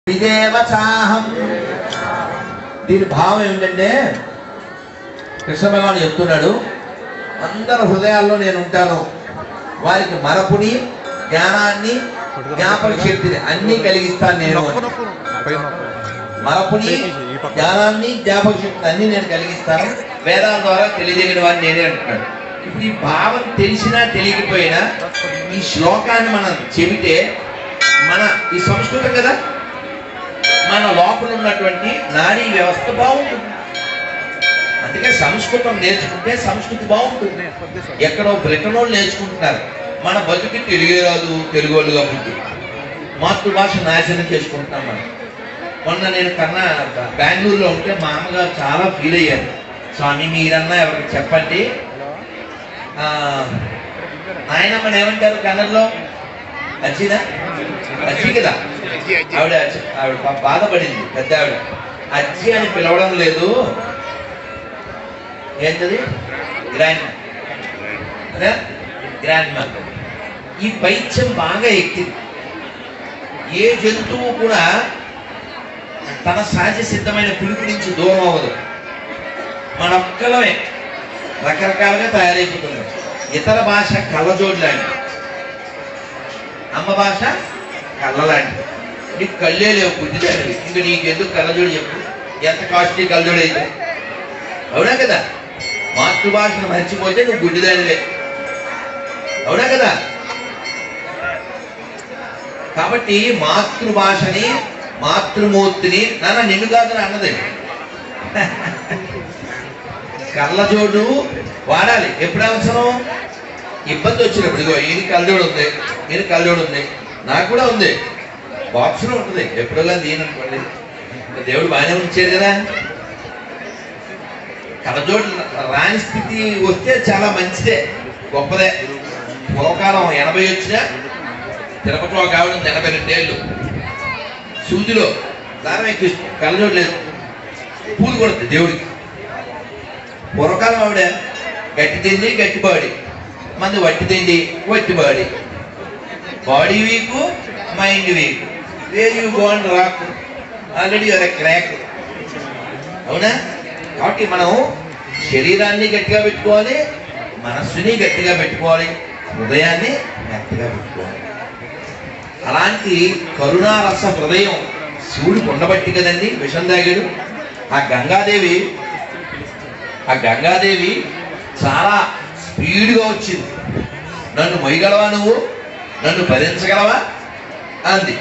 విదేవ చాహం దీని భావం ఏమిటంటే కృష్ణ భగవాన్ చెప్తున్నాడు అందరి హృదయాల్లో నేను ఉంటాను వారికి మరపుని జ్ఞానాన్ని జ్ఞాపక శక్తిని అన్ని కలిగిస్తాను నేను అని. మరపుని జ్ఞానాన్ని జ్ఞాపక శక్తిని అన్ని నేను కలిగిస్తాను వేదాల ద్వారా తెలియజేయడం వారిని నేనే అంటున్నాడు ఇప్పుడు ఈ భావం తెలిసినా తెలియకపోయినా ఈ శ్లోకాన్ని మనం చెబితే మన ఈ సంస్కృతం కదా మన లోపల ఉన్నటువంటి నాడీ వ్యవస్థ బాగుంటుంది అందుకే సంస్కృతం నేర్చుకుంటే సంస్కృతి బాగుంటుంది ఎక్కడో బ్రిటన్ వాళ్ళు నేర్చుకుంటున్నారు మన బతుకి తెలుగే రాదు తెలుగు వాళ్ళు కాబట్టి మాతృభాష నాశనం చేసుకుంటున్నాం మనం మొన్న నేను కన్నా బెంగళూరులో ఉంటే మా అమ్మగారు చాలా ఫీల్ అయ్యారు స్వామి మీరన్నా ఎవరికి చెప్పండి ఆ, నాయనమ్మని ఏమంటారు కన్నడలో అచ్చిదా అచ్చి కదా ఆవిడ అచ్చి- ఆవిడ పాప బాధపడింది పెద్ద ఆవిడ అచ్చి అని పిలవడం లేదు ఏంటది గ్రాండ్ అదే గ్రాండ్ మా ఈ పైత్యం బాగా ఎక్కింది ఏ జంతువు కూడా తన సహజ సిద్ధమైన పిలుపు నుంచి దూరం అవ్వదు మన ఒక్కలమే రకరకాలుగా తయారైపోతున్నాం ఇతర భాష కళ్ళజోడు లాంటిది అమ్మ భాష కళ్ళ లాంటిది నీకు కళ్ళే లేవు బుద్ధిదానివి ఇంక నీకు ఎందుకు కళ్ళజోడు చెప్పు ఎంత కాస్ట్లీ కళ్ళజోడు అయితే అవునా కదా మాతృభాషను మర్చిపోతే నువ్వు గుడ్డిదానివే అవునా కదా కాబట్టి మాతృభాషని మాతృమూర్తిని నాన్న నిన్ను కాదని అన్నది కళ్ళజోడు వాడాలి ఎప్పుడు అవసరం ఇబ్బంది వచ్చినప్పుడు ఇగో ఈయన కళ్ళజోడు ఉంది ఈయన కళ్ళజోడు ఉంది నాకు కూడా ఉంది బాక్స్లో ఉంటుంది ఎప్పుడో కానీ దీని అనుకోండి ఇంకా దేవుడు బాగానే ఉంచాడు కదా కళ్ళజోడు రాని స్థితి వస్తే చాలా మంచిదే గొప్పదే పూర్వకాలం ఎనభై వచ్చినా తిరుపతిలో ఒక ఆవిడ ఉంది ఎనభై రెండేళ్ళు సూదిలో దారం ఎక్కువ కళ్ళజోడు లేదు పూలు కొడుతుంది దేవుడికి పూర్వకాలం ఆవిడ గట్టి తిండి గట్టి బాడీ మంది వట్టి తిండి వట్టి body body weak mind weak where you gone rock already అదే క్రాక్ అవునా కాబట్టి మనం శరీరాన్ని గట్టిగా పెట్టుకోవాలి మనస్సుని గట్టిగా పెట్టుకోవాలి హృదయాన్ని గట్టిగా పెట్టుకోవాలి అలాంటి కరుణారస హృదయం శివుడు ఉండబట్టి కదండి విషం తాగాడు ఆ గంగాదేవి ఆ గంగాదేవి చాలా స్పీడ్గా వచ్చింది నన్ను మొయ్యగలవా నువ్వు నన్ను భరించగలవా అంది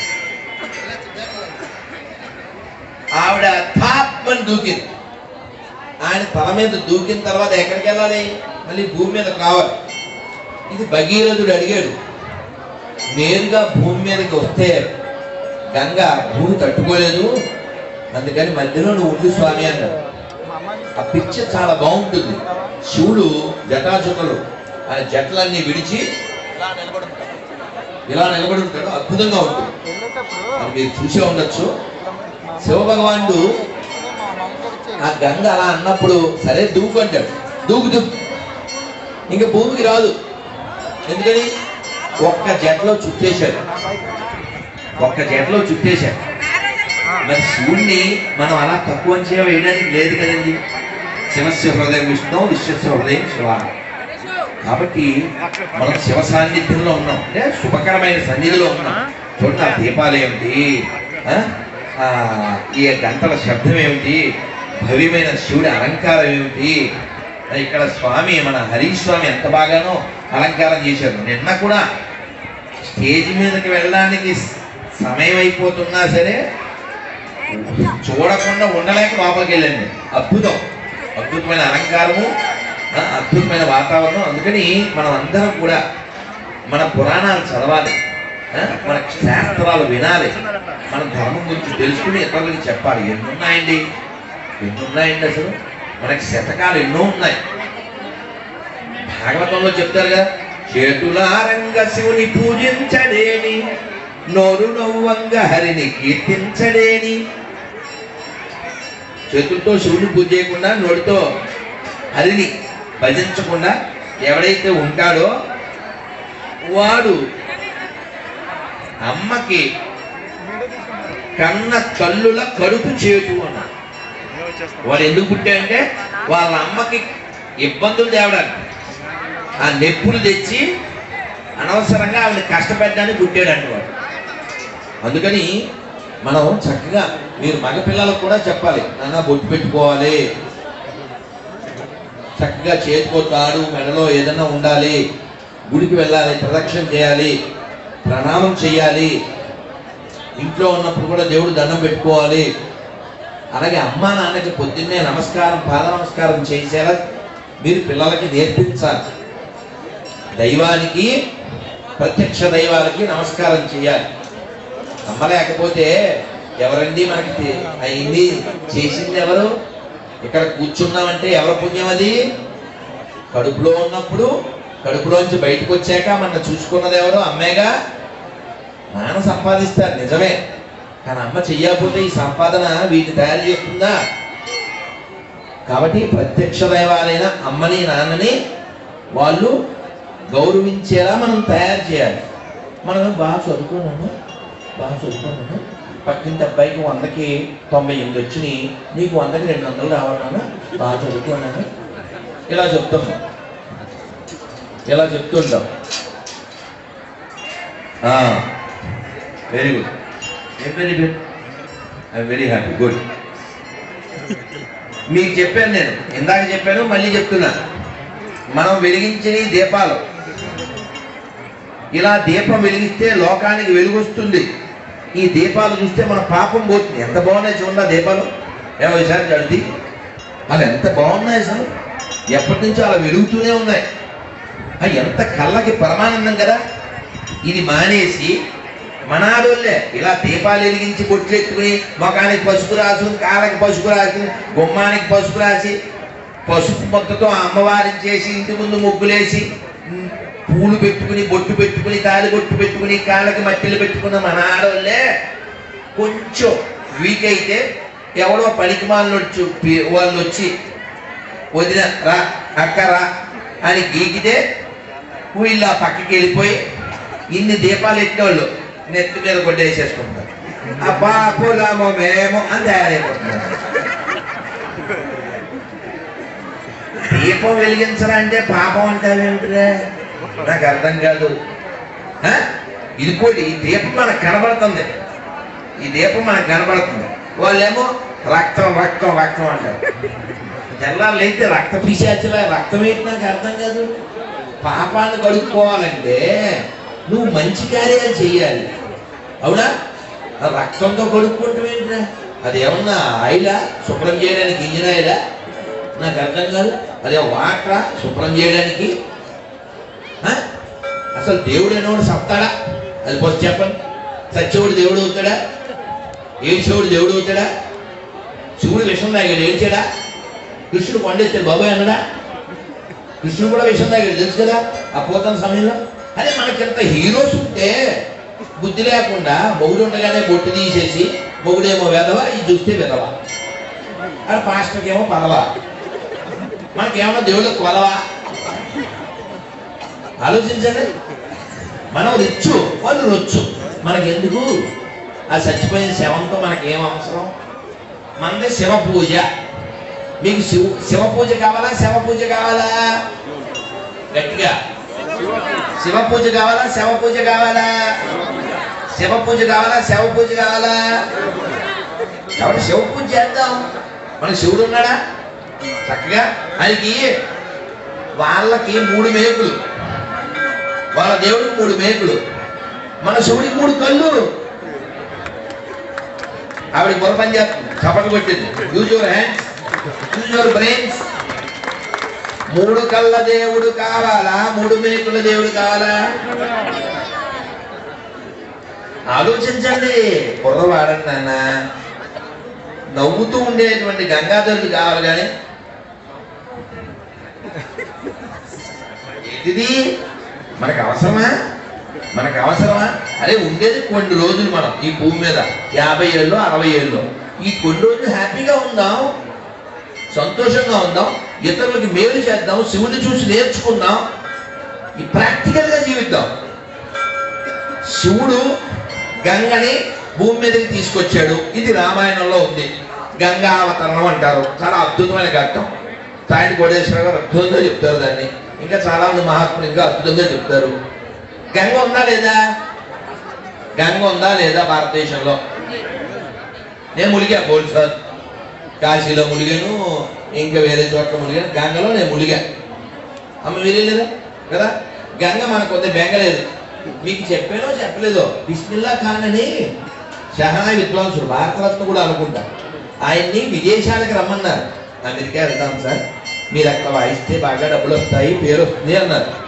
ఆవిడ థాప్మని దూకింది ఆయన తల మీద దూకిన తర్వాత ఎక్కడికి వెళ్ళాలి మళ్ళీ భూమి మీద కావాలి ఇది భగీరథుడు అడిగాడు నేరుగా భూమి మీదకి వస్తే గంగ భూమి తట్టుకోలేదు అందుకని మధ్యలో నువ్వు ఉండు స్వామి అన్నాడు ఆ పిక్చర్ చాలా బాగుంటుంది శివుడు జటాజుటలు ఆయన జట్లన్నీ విడిచి ఇలా నిలబడి ఉంటాడు ఇలా నిలబడి ఉంటాడు అద్భుతంగా ఉంటుంది అది మీరు చూసే ఉండొచ్చు శివభగవానుడు ఆ గంగ అలా అన్నప్పుడు సరే దూకు అంటాడు దూకు దూకు ఇంకా భూమికి రాదు ఎందుకని ఒక్క జట్లో చుట్టేశాడు ఒక్క జట్లో చుట్టేశాడు మరి శివుణ్ణి మనం అలా తక్కువ అంచనా వేయడానికి లేదు కదండి శివస్య హృదయం విష్ణు విశ్వస్య హృదయం శివ కాబట్టి మనం శివ సాన్నిధ్యంలో ఉన్నాం అంటే శుభకరమైన సన్నిధిలో ఉన్నాం చూడండి ఆ దీపాలు ఏమిటి ఆ? ఆ, ఈ గంటల శబ్దం ఏమిటి భవ్యమైన శివుడి అలంకారం ఏమిటి ఇక్కడ స్వామి మన హరీష్ స్వామి ఎంత బాగానో అలంకారం చేశారు నిన్న కూడా స్టేజ్ మీదకి వెళ్ళడానికి సమయం అయిపోతున్నా సరే చూడకుండా ఉండలేక లోపలికి వెళ్ళండి అద్భుతం అద్భుతమైన అలంకారము ఆ, అద్భుతమైన వాతావరణం అందుకని మనం అందరం కూడా మన పురాణాలు చదవాలి ఆ, మన శాస్త్రాలు వినాలి మన ధర్మం గురించి తెలుసుకుని ఇతరులకి చెప్పాలి ఎన్ని ఉన్నాయండి ఎన్ని ఉన్నాయండి అసలు మనకి శతకాలు ఎన్నో ఉన్నాయి భాగవతంలో చెప్తారు కదా చేతులారంగ శివుని పూజించడేని నోరు నవ్వంగ హరిని కీర్తించడేని చేతులతో శివుని పూజ చేయకుండా నోటితో హరిని భజించకుండా ఎవడైతే ఉంటాడో వాడు అమ్మకి కన్న తల్లుల కడుపు చేటు అన్నాడు వాడు ఎందుకు పుట్టాడంటే వాళ్ళ అమ్మకి ఇబ్బందులు తేవడానికి ఆ నొప్పులు తెచ్చి అనవసరంగా ఆవిడ కష్టపెట్టడానికి పుట్టాడంట వాడు అందుకని మనం చక్కగా మీరు మగపిల్లలకు కూడా చెప్పాలి నాన్న బొట్టు పెట్టుకోవాలి చక్కగా చేతికో తాడు మెడలో ఏదైనా ఉండాలి గుడికి వెళ్ళాలి ప్రదక్షిణ చేయాలి ప్రణామం చేయాలి ఇంట్లో ఉన్నప్పుడు కూడా దేవుడు దండం పెట్టుకోవాలి అలాగే అమ్మా నాన్నకి పొద్దున్నే నమస్కారం పాద నమస్కారం చేసేలా మీరు పిల్లలకి నేర్పించాలి దైవానికి ప్రత్యక్ష దైవాలకి నమస్కారం చేయాలి నమ్మలేకపోతే ఎవరండి మనకి తె- అయింది చేసింది ఎవరు ఇక్కడ కూర్చున్నామంటే ఎవరి పుణ్యం అది కడుపులో ఉన్నప్పుడు కడుపులోంచి బయటకు వచ్చాక మన చూసుకున్నది ఎవరు అమ్మేగా నాన్న సంపాదిస్తారు నిజమే కానీ అమ్మ చెయ్యకపోతే ఈ సంపాదన వీటిని తయారు చేస్తుందా కాబట్టి ప్రత్యక్ష దైవాలైన అమ్మని నాన్నని వాళ్ళు గౌరవించేలా మనం తయారు చేయాలి మనం బాగా చదువుకున్నాను బాగా చదువుకున్నాను పక్కింటి అబ్బాయికి వందకి తొంభై ఎనిమిది వచ్చినాయి నీకు వందకి రెండు వందలు రావాలన్నా బాగా చదువుకున్నాను ఇలా చెప్తున్నాం ఇలా చెప్తుంటాం very good very good I very happy good మీకు చెప్పాను నేను ఇందాక చెప్పాను మళ్ళీ చెప్తున్నా మనం వెలిగించిన ఈ దీపాలు ఇలా దీపం వెలిగిస్తే లోకానికి వెలుగు వస్తుంది ఈ దీపాలు చూస్తే మన పాపం పోతుంది ఎంత బాగున్నాయి చూడండి ఆ దీపాలు ఏమో ఈసారి చడిది అవి ఎంత బాగున్నాయి అసలు ఎప్పటి నుంచో అలా వెలుగుతూనే ఉన్నాయి అవి ఎంత కళ్ళకి పరమానందం కదా ఇది మానేసి మనాడోళ్ళే ఇలా దీపాలు వెలిగించి బొట్లెట్టుకుని ముఖానికి పసుపు రాసు కాళ్ళకి పసుపు రాసి గుమ్మానికి పసుపు రాసి పసుపు మొత్తతో అమ్మవారిని చేసి ఇంటి ముందు ముగ్గులేసి ఉమ్, పూలు పెట్టుకుని బొట్టు పెట్టుకుని తాలి బొట్టు పెట్టుకుని కాళ్ళకి మట్టిలు పెట్టుకున్న మన ఆడవాళ్ళే కొంచెం వీక్ అయితే ఎవడో పనికి వచ్చి వాళ్ళు వచ్చి వదిన రా అక్క రా అని గీకితే వీళ్ళు ఆ పక్కకి వెళ్ళిపోయి ఇన్ని దీపాలు ఎట్టేవాళ్ళు నెత్తి మీద కొట్టేసేసుకుంటారు అబ్బా కులము మేము అని తయారైపోతున్నారు దీపం వెలిగించరా అంటే పాపం అంటావేమిటిరే నాకు అర్థం కాదు ఆ? ఇది కూడా ఈ దీపం మనకు కనబడుతుంది ఈ దీపం మనకు కనబడుతుంది వాళ్ళేమో రక్తం రక్తం రక్తం అంటారు తెల్లారులు అయితే రక్త పిశాచులా రక్తం ఏంటి నాకు అర్థం కాదు పాపాన్ని కడుక్కోవాలంటే నువ్వు మంచి కార్యాలు చేయాలి అవునా ఆ రక్తంతో కడుక్కుంటాం ఏంట్రా అది ఏమన్నా ఆయిలా శుభ్రం చేయడానికి ఇంజిన్ ఆయిలా నాకు అర్థం కాదు అదే వాటరా శుభ్రం చేయడానికి ఆ? అసలు దేవుడు అనేవాడు సత్తాడా అది ఫస్ట్ చెప్పండి సత్యవుడు దేవుడు అవుతాడా ఏడ్చేవుడు దేవుడు అవుతాడా శివుడు విషం తాగాడు ఏడ్చాడా కృష్ణుడు కొండెత్తాడు బాబాయ్ అన్నడా కృష్ణుడు కూడా విషం తాగాడు తెలుసు కదా ఆ పోతాన సమయంలో అదే మనకింత హీరోస్ ఉంటే బుద్ధి లేకుండా మొగుడు ఉండగానే బొట్టు తీసేసి మొగుడేమో వెదవ ఇది చూస్తే వెదవ అది పాస్టర్కి ఏమో పదవా మనకేమన్నా దేవుడు కొలవా ఆలోచించండి మనం రిచ్చు వాళ్ళు రొచ్చు మనకెందుకు ఆ చచ్చిపోయిన శవంతో మనకేం అవసరం మనది శివ పూజ మీకు శివ శివ పూజ కావాలా శవ పూజ కావాలా గట్టిగా శివ పూజ కావాలా శవ పూజ కావాలా శివ పూజ కావాలా శవ పూజ కావాలా కాబట్టి శివ పూజ చేద్దాం మన శివుడు ఉన్నాడా చక్కగా ఆయనకి వాళ్ళకి మూడు మేకులు వాళ్ళ దేవుడికి మూడు మేకులు మన శివుడికి మూడు కళ్ళు ఆవిడ బుర్ర పని చేస్తుంది చప్పట్లు కొట్టింది use your hands use your brains మూడు కళ్ళ దేవుడు కావాలా మూడు మేకుల దేవుడు కావాలా ఆలోచించండి బుర్ర వాడండి నాన్న నవ్వుతూ ఉండేటువంటి గంగాధరుడు కావాలి కానీ ఇది మనకు అవసరమా మనకు అవసరమా అరే ఉండేది కొన్ని రోజులు మనం ఈ భూమి మీద యాభై ఏళ్ళు అరవై ఏళ్ళు ఈ కొన్ని రోజులు హ్యాపీగా ఉందాం సంతోషంగా ఉందాం ఇతరులకి మేలు చేద్దాం శివుడిని చూసి నేర్చుకుందాం ఈ ప్రాక్టికల్గా జీవిద్దాం శివుడు గంగని భూమి మీదకి తీసుకొచ్చాడు ఇది రామాయణంలో ఉంది గంగా అవతరణం అంటారు చాలా అద్భుతమైన ఘట్టం సాయంత్రం కోటేశ్వర గారు అద్భుతంగా చెప్తారు దాన్ని ఇంకా చాలా మంది మహాత్ములు ఇంకా అద్భుతంగా చెప్తారు గంగ ఉందా లేదా గంగ ఉందా లేదా భారతదేశంలో నేను ములిగా బోల్ సార్ కాశీలో ములిగాను ఇంకా వేరే చోట్ల ములిగాను గంగలో నేను ములిగా అమ్మ వీరేలేదా కదా గంగ మనకు కొద్ది బెంగలేదు మీకు చెప్పానో చెప్పలేదో బిస్మిల్లా ఖాన్ అని షహనా విద్వాంసుడు భారతరత్న కూడా అనుకుంటా ఆయన్ని విదేశాలకు రమ్మన్నారు అమెరికా వెళ్తాం సార్ మీరు అక్కడ వాయిస్తే బాగా డబ్బులు వస్తాయి పేరు వస్తుంది అన్నారు